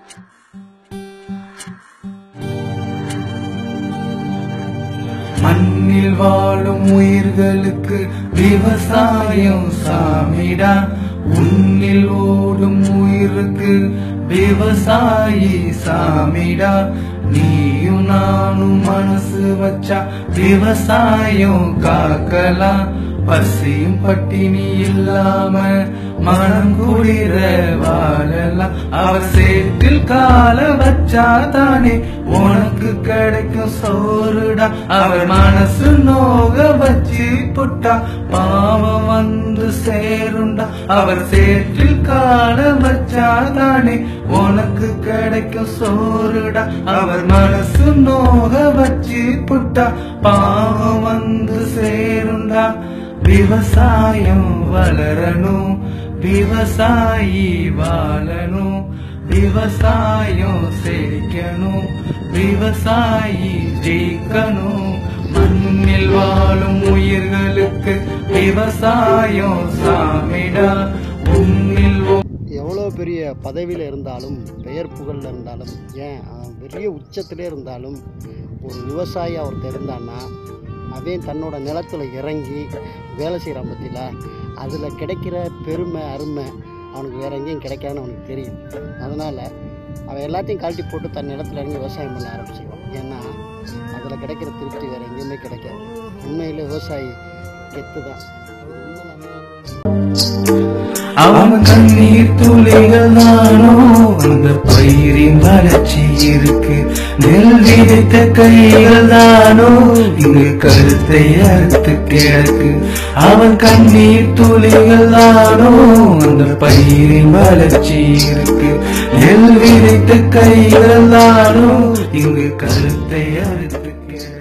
மண்ணில் வாழும் உயிர்களுக்கு விவசாயம் சாமிடா உன்னில் ஓடும் உயிருக்கு விவசாயி சாமிடா நீயும் நானும் மனசு வச்சா விவசாயம் காக்கலாம் பசியும் பட்டினி இல்லாம மனம் குளிர வாழலாம் அவர் சேற்றில் கால வச்சா தானே உனக்கு கிடைக்கும் சோறுடா அவர் மனசு நோக வச்சு புட்டா பாவம் வந்து சேருண்டா அவர் சேற்றில் கால வச்சா தானே உனக்கு கிடைக்கும் சோறுடா அவர் மனசு நோக வச்சு புட்டா பாவம் வந்து சேருண்டா விவசாயம் வளரணும் விவசாயி வாழணும் விவசாயம் செழிக்கணும் விவசாயி ஜெயிக்கணும் மண்ணில் வாழும் உயிர்களுக்கு விவசாயம் சாமிடா உன்னில் ஓ- எவ்வளோ பெரிய பதவியில் இருந்தாலும் பெயர் புகழில் இருந்தாலும் ஏன் அவன் பெரிய உச்சத்திலே இருந்தாலும் ஒரு விவசாயி ஒருத்தர் இருந்தான்னா அவன் தன்னோட நிலத்துல இறங்கி வேலை செய்கிறான் பற்றில அதில் கிடைக்கிற பெருமை அருமை அவனுக்கு வேற எங்கேயும் கிடைக்காதுன்னு அவனுக்கு தெரியும் அதனால் அவன் எல்லாத்தையும் கழட்டி போட்டு தன் நிலத்துல இறங்கி விவசாயம் பண்ண ஆரம்பிச்சிடுவான் ஏன்னா அதில் கிடைக்கிற திருப்தி வேறு எங்கேயுமே கிடைக்காது உண்மையில் விவசாயி கெத்து தான் அவன் கண்ணீர் துளிகள் தானோ அந்த பயிரின் வளர்ச்சி இருக்கு நெல் விதைத்த கைகள் தானோ இங்கு கருத்தை அறுத்து கிடக்கு அவன் கண்ணீர் துளிகள் தானோ அந்த பயிரின் வளர்ச்சி இருக்கு நெல் விதைத்த கைகள் தானோ இங்கு கருத்தை அறுத்து கிடக்கு